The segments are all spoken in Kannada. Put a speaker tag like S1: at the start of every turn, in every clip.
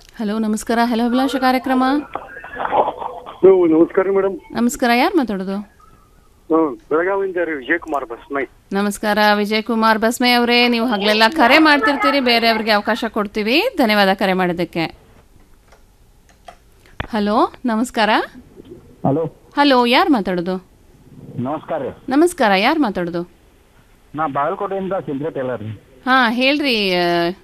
S1: ಹಲೋ ನಮಸ್ಕಾರ ಹಲೋ ಅಭಿಲಾಷ ಕಾರ್ಯಕ್ರಮ
S2: ಹಲೋ ನಮಸ್ಕಾರ ಮೇಡಮ್
S1: ನಮಸ್ಕಾರ ಯಾರು ಮಾತಾಡೋದು
S2: ಹ್ಮ್ ಬೆಳಗಾವಿಯಿಂದ ರೀ ವಿಜಯ್ ಕುಮಾರ್ ಬಸ್ಮೈ
S1: ನಮಸ್ಕಾರ ವಿಜಯ್ ಕುಮಾರ್ ಬಸ್ಮೆ ಅವರೇ ನೀವು ಹಗಲೆಲ್ಲ ಕರೆ ಮಾಡ್ತಿರ್ತೀರಿ ಬೇರೆಯವ್ರಿಗೆ ಅವಕಾಶ ಕೊಡ್ತೀವಿ ಧನ್ಯವಾದ ಕರೆ ಮಾಡಿದ್ದಕ್ಕೆ ಹಲೋ ನಮಸ್ಕಾರ
S3: ಹಲೋ
S1: ಹಲೋ ಯಾರು ಮಾತಾಡೋದು
S3: ನಮಸ್ಕಾರ ರೀ
S1: ನಮಸ್ಕಾರ ಯಾರು ಮಾತಾಡೋದು
S3: ನಾ ಬಾಗಲಕೋಟೆಯಿಂದ ಸಿಂದ್ರಿ ಟೇಲರ್ ರೀ
S1: ಹಾಂ ಹೇಳ್ರಿ ಆ,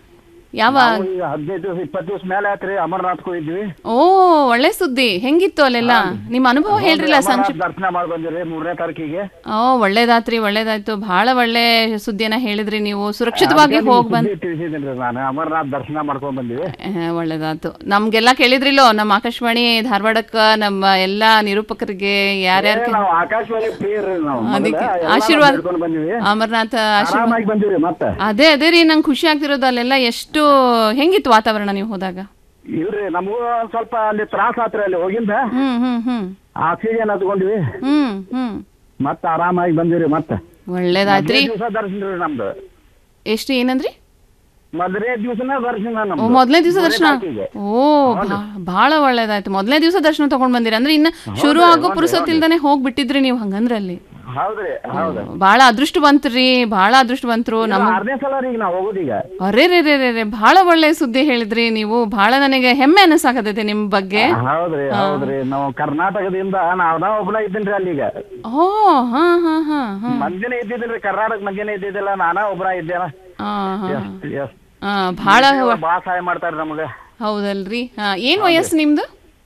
S1: ಯಾವ
S3: ನಾವು ಈಗ ಹದಿನೈದು ದಿವಸ ಇಪ್ಪತ್ತು ದಿವಸ ಮೇಲೆ ಆಯ್ತು ರೀ ಅಮರ್ನಾಥ್ಗೂ ಇದ್ವಿ
S1: ಓ ಒಳ್ಳೆ ಸುದ್ದಿ ಹೆಂಗಿತ್ತು ಅಲ್ಲೆಲ್ಲ ನಿಮ್ಮ ಅನುಭವ ಹೇಳ್ರಿಲ್ಲ
S3: ಅಮರ್ನಾಥ್
S1: ಸಂಕ್ಷಿಪ್ತ
S3: ದರ್ಶನ ಮಾಡಿ ಬಂದಿರಿ ಮೂರನೇ ತಾರೀಕಿಗೆ
S1: ಓ ಒಳ್ಳೇದಾತ್ರಿ ಒಳ್ಳೇದಾಯ್ತು ಬಹಳ ಒಳ್ಳೆ ಸುದ್ದಿಯನ್ನ ಹೇಳಿದ್ರಿ ನೀವು ಸುರಕ್ಷಿತವಾಗಿ ಹೋಗಿ ಬಂದ್
S3: ತಿಳಿಸಿದ್ದೀನಿ ನಾನು ಅಮರ್ನಾಥ್ ದರ್ಶನ ಮಾಡ್ಕೊಂಡ್ ಬಂದಿವಿ
S1: ಆ, ಒಳ್ಳೇದಾಯ್ತು ನಮ್ಗೆಲ್ಲ ಕೇಳಿದ್ರಿಲ್ಲೋ ನಮ್ಮ ಆಕಾಶವಾಣಿ ಧಾರವಾಡಕ್ಕ ನಮ್ಮ ಎಲ್ಲಾ ನಿರೂಪಕರಿಗೆ ಯಾರ್ಯಾರು
S3: ಏ, ನಾವು ಆಕಾಶವಾಣಿ ಪ್ರಿಯರ್ ರೀ ನಾವು
S1: ಅದಕ್ಕೆ
S3: ಮೊದಲ ಎಲ್ಲ
S1: ಆಶೀರ್ವಾದ
S3: ನಾವು ಬೇಡ್ಕೊಂಡ್ ಬಂದಿವಿ
S1: ಅಮರನಾಥ ಆಶೀರ್ವಾದ
S3: ಆರಾಮಾಗಿ ಬಂದಿವ್ರಿ ಮತ್ತೆ
S1: ಅದೇ ಅದೇ ರೀ ನಂಗೆ ಖುಷಿ ಆಗ್ತಿರೋದು ಅಲ್ಲೆಲ್ಲ ಎಷ್ಟು ಹೆಂಗಿತ್ತು ವಾತಾವರಣ ನೀವು ಹೋದಾಗ
S3: ಇಲ್ರಿ ನಮಗೂ ಒಂದ್ ಸ್ವಲ್ಪ ಅಲ್ಲಿ ತ್ರಾಸ ಆತ್ರಿ ಅಲ್ಲಿ ಹೋಗಿಂದ
S1: ಹ್ಮ್ ಹ್ಮ್ ಹ್ಮ್
S3: ಆಕ್ಸಿಜನ್ ಹತ್ಕೊಂಡಿವಿ
S1: ಹ್ಮ್ ಹ್ಮ್
S3: ಮತ್ತೆ ಆರಾಮಾಗಿ ಬಂದಿವ್ರಿ ಮತ್ತೆ
S1: ಒಳ್ಳೇದಾಯ್ತ್ರಿ
S3: ದಿವಸ ದರ್ಶನ ರೀ ನಮ್ದು
S1: ಎಷ್ಟು ಏನಂದ್ರಿ
S3: ಮೊದಲನೇ ದಿವಸನ ದರ್ಶನ
S1: ಓ
S3: ನಮ್ದು
S1: ಮೊದಲನೇ ದಿವಸ
S3: ಮೂರನೇ
S1: ದರ್ಶನ
S3: ತಾರೀಕಿಗೆ.
S1: ಓ ಭಾ- ಬಹಳ ಒಳ್ಳೇದಾಯ್ತು ಮೊದಲನೇ ದಿವಸ ದರ್ಶನ ತಗೊಂಡ್ ಬಂದಿರಿ ಅಂದ್ರೆ ಇನ್ನ ಶುರು ಆಗೋ ಪುರುಸತ್ ಇಲ್ದಾನೆ ಹೋಗ್ಬಿಟ್ಟಿದ್ರಿ ನೀವು ಹಂಗಂದ್ರೆ ಅಲ್ಲಿ
S3: ಹೌದ್ರಿ ಹೌದು
S1: ಬಹಳ ಅದೃಷ್ಟವಂತ್ರಿ ಬಹಳ ಅದೃಷ್ಟವಂತರು ನಮ್ಮ
S3: ಆರನೇ ಸಲ ರೀ ಈಗ ನಾವು ಹೋಗೋದೀಗ
S1: ಅರೇ ರೇ ರೇ ರೇ ರೇ ಬಹಳ ಒಳ್ಳೆ ಸುದ್ದಿ ಹೇಳಿದ್ರಿ ನೀವು ಬಹಳ ನನಗೆ ಹೆಮ್ಮೆ ಅನಸಾಕತೈತೆ ನಿಮ್ ಬಗ್ಗೆ
S3: ಹೌದ್ರಿ ಹೌದ್ರಿ ನಾವು ಕರ್ನಾಟಕದಿಂದ ನಾವ್ ನಾ ಒಬ್ಬನ ಇದ್ದೀನ್ರಿ ಅಲ್ಲಿ ಈಗ
S1: ಓ ಹಾ ಹಾ ಹಾ ಹಾ
S3: ಮಂದಿನೇ ಇದ್ದಿದ್ರಿ ಕರ್ನಾಟಕ ಮಂದಿನೇ ಇದ್ದಿದ್ದಿಲ್ಲ ನಾನಾ ಒಬ್ಬನ ಇದ್ದೇನ
S1: ಆ, ಹಾ
S3: ಎಷ್ಟ್ ಎಷ್ಟ್
S1: ಆ, ಬಹಳ
S3: ಬಾಳ ಸಹಾಯ ಮಾಡ್ತಾರ್ರಿ ನಮಗ
S1: ಹೌದಲ್ರಿ ಹಾ ಏನ್ ವಯಸ್ಸು ನಿಮ್ದು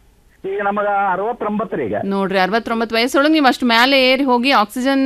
S3: ಈಗ ನಮಗ ಅರವತ್ತೊಂಬತ್ತ್ರಿ ಈಗ
S1: ನೋಡ್ರಿ ಅರವತ್ತೊಂಬತ್ತು ವಯಸ್ಸೊಳಗೆ ನೀವು ಅಷ್ಟು ಮೇಲೆ ಏರಿ ಹೋಗಿ ಆಕ್ಸಿಜನ್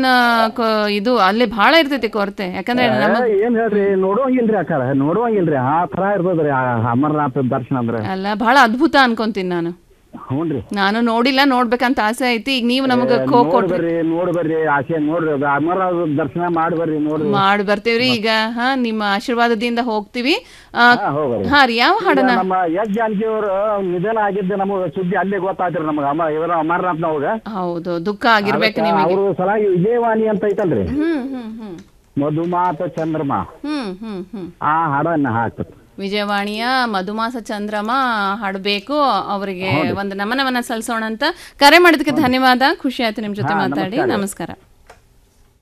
S1: ಇದು ಅಲ್ಲಿ ಬಹಳ ಇರ್ತೈತಿ ಕೊರತೆ ಯಾಕಂದ್ರೆ ನಮ್ಮ
S3: ಏ, ಏನ್ ಹೇಳ್ರಿ ನೋಡುವಂಗಿಲ್ರಿ ಅಕ್ಕಾರ ನೋಡುವಂಗಿಲ್ರಿ ಆ ತರ ಇರ್ತದ್ರಿ ಆ ಅಮರನಾಥ ದರ್ಶನ ಅಂದ್ರೆ
S1: ಅಲ್ಲ ಬಹಳ ಅದ್ಭುತ ಅನ್ಕೊಂತೀನಿ ನಾನು
S3: ಹ್ಞೂನ್ರಿ
S1: ನಾನು ನೋಡಿಲ್ಲ ನೋಡ್ಬೇಕಂತ ಆಸೆ ಐತಿ ಈಗ ನೀವು ನಮಗೆ ಖೋ
S3: ನೋಡ್
S1: ಕೊಟ್ರಿ
S3: ಬರ್ರಿ ನೋಡ್ ಬರ್ರಿ ಆಸೆ ನೋಡ್ರಿ ಅದು ಅಮರನಾಥ ದರ್ಶನ ಮಾಡಿ ಬರ್ರಿ ನೋಡ್ರಿ
S1: ಮಾಡಿ ಬರ್ತೇವ್ರಿ ಈಗ ಹಾ ನಿಮ್ಮ ಆಶೀರ್ವಾದದಿಂದ ಹೋಗ್ತೀವಿ ಆ,
S3: ಹಾ ಹೋಗ್ರಿ
S1: ಹಾ ರೀ ಯಾವ ಹಾಡನ್ನ
S3: ಈಗ ನಮ್ಮ ಎಸ್ ಜಾನಕಿ ಅವರು ನಿಧನ ಆಗಿದ್ದು ನಮಗೆ ಸುದ್ದಿ ಅಲ್ಲೇ ಗೊತ್ತಾಯ್ತ್ರಿ ನಮಗೆ ಅಮ ಇವ್ರ ಅಮರನಾಥ್ನವಾಗ
S1: ಹೌದು ದುಃಖ ಆಗಿರ್ಬೇಕು ನಿಮಗೆ
S3: ಅವರು ಸಲಾಗಿ ವಿಜಯವಾಣಿ ಅಂತ ಐತಲ್ರಿ
S1: ಹ್ಮ್ ಹ್ಮ್ ಹ್ಮ್
S3: ಮಧುಮಾತ ಚಂದ್ರಮ
S1: ಹ್ಮ್ ಹ್ಮ್ ಹ್ಮ್
S3: ಆ ಹಾಡನ್ನ ಹಾಕ್ತಾರೆ
S1: ವಿಜಯವಾಣಿಯ ಮಧುಮಾಸ ಚಂದ್ರಮ ಹಾಡಬೇಕು ಅವರಿಗೆ ಒಂದು ನಮನವನ್ನ ಸಲ್ಲಿಸೋಣ ಅಂತ ಕರೆ ಮಾಡಿದಕ್ಕೆ ಧನ್ಯವಾದ ಖುಷಿ ಆಯ್ತು ನಿಮ್ ಜೊತೆ ಮಾತಾಡಿ ನಮಸ್ಕಾರ